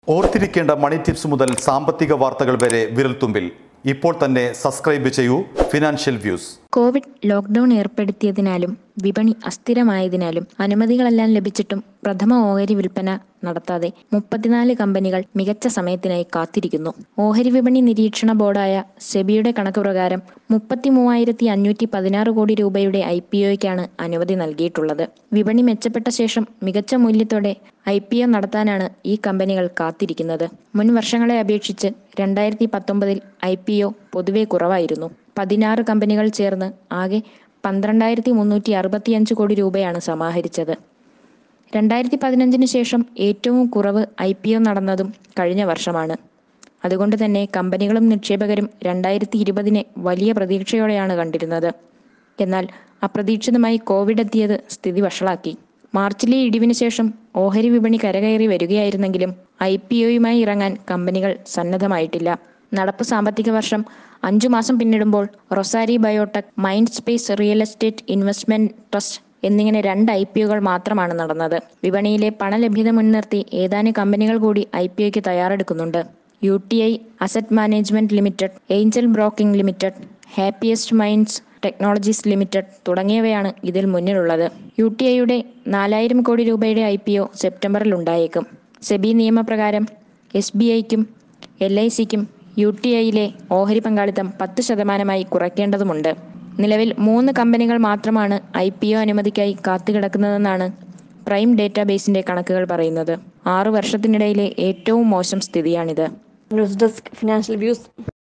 ഓർത്തിരിക്കേണ്ട മണി ടിപ്സ് മുതൽ സാമ്പത്തിക വാർത്തകൾ വരെ വിരൽത്തുമ്പിൽ ഇപ്പോൾ തന്നെ സബ്സ്ക്രൈബ് ചെയ്യൂ ഫിനാൻഷ്യൽ വ്യൂസ് കോവിഡ് ലോക്ക്ഡൌൺ ഏർപ്പെടുത്തിയതിനാലും വിപണി അസ്ഥിരമായതിനാലും അനുമതികളെല്ലാം ലഭിച്ചിട്ടും പ്രഥമ ഓഹരി വിൽപ്പന നടത്താതെ മുപ്പത്തിനാല് കമ്പനികൾ മികച്ച സമയത്തിനായി കാത്തിരിക്കുന്നു ഓഹരി വിപണി നിരീക്ഷണ ബോർഡായ സെബിയുടെ കണക്ക് പ്രകാരം മുപ്പത്തി മൂവായിരത്തി അഞ്ഞൂറ്റി പതിനാറ് കോടി രൂപയുടെ ഐ പി ഒയ്ക്കാണ് അനുമതി നൽകിയിട്ടുള്ളത് വിപണി മെച്ചപ്പെട്ട ശേഷം മികച്ച മൂല്യത്തോടെ ഐ പി ഒ നടത്താനാണ് ഈ കമ്പനികൾ കാത്തിരിക്കുന്നത് മുൻ വർഷങ്ങളെ അപേക്ഷിച്ച് രണ്ടായിരത്തി പത്തൊമ്പതിൽ ഐ പി ഒ പൊതുവെ കുറവായിരുന്നു പതിനാറ് കമ്പനികൾ ചേർന്ന് ആകെ പന്ത്രണ്ടായിരത്തി മുന്നൂറ്റി അറുപത്തിയഞ്ച് കോടി രൂപയാണ് സമാഹരിച്ചത് രണ്ടായിരത്തി പതിനഞ്ചിന് ശേഷം ഏറ്റവും കുറവ് ഐ പി ഒ നടന്നതും കഴിഞ്ഞ വർഷമാണ് അതുകൊണ്ട് തന്നെ കമ്പനികളും നിക്ഷേപകരും രണ്ടായിരത്തി ഇരുപതിനെ വലിയ പ്രതീക്ഷയോടെയാണ് കണ്ടിരുന്നത് എന്നാൽ അപ്രതീക്ഷിതമായി കോവിഡ് എത്തിയത് സ്ഥിതി വഷളാക്കി മാർച്ചിലെ ഇടിവിന് ശേഷം ഓഹരി വിപണി കരകയറി വരികയായിരുന്നെങ്കിലും ഐ പി ഒയുമായി ഇറങ്ങാൻ കമ്പനികൾ സന്നദ്ധമായിട്ടില്ല നടപ്പ് സാമ്പത്തിക വർഷം അഞ്ചു മാസം പിന്നിടുമ്പോൾ Rossari biotech mind space real estate investment trust എന്നിങ്ങനെ രണ്ട് ഐ പി ഒകൾ മാത്രമാണ് നടന്നത് വിപണിയിലെ പണലഭ്യത മുൻനിർത്തി ഏതാനും കമ്പനികൾ കൂടി ഐ പി ഒക്ക് തയ്യാറെടുക്കുന്നുണ്ട് U T I asset management limited angel broking limited happiest minds technologies limited തുടങ്ങിയവയാണ് ഇതിൽ മുന്നിലുള്ളത് യു ടി ഐയുടെ നാലായിരം കോടി രൂപയുടെ ഐ പി ഒ സെപ്റ്റംബറിൽ ഉണ്ടായേക്കും സെബി നിയമപ്രകാരം എസ് ബി ഐക്കും എൽ ഐ സിക്കും യു ടി ഐയിലെ ഓഹരി പങ്കാളിത്തം പത്ത് ശതമാനമായി കുറയ്ക്കേണ്ടതുമുണ്ട് നിലവിൽ മൂന്ന് കമ്പനികൾ മാത്രമാണ് ഐ പി ഒ അനുമതിക്കായി കാത്തുകിടക്കുന്നതെന്നാണ് പ്രൈം ഡേറ്റാബേസിന്റെ കണക്കുകൾ പറയുന്നത് ആറു വർഷത്തിനിടയിലെ ഏറ്റവും മോശം സ്ഥിതിയാണിത് ന്യൂസ് ഡെസ്ക് ഫിനാൻഷ്യൽ വ്യൂസ്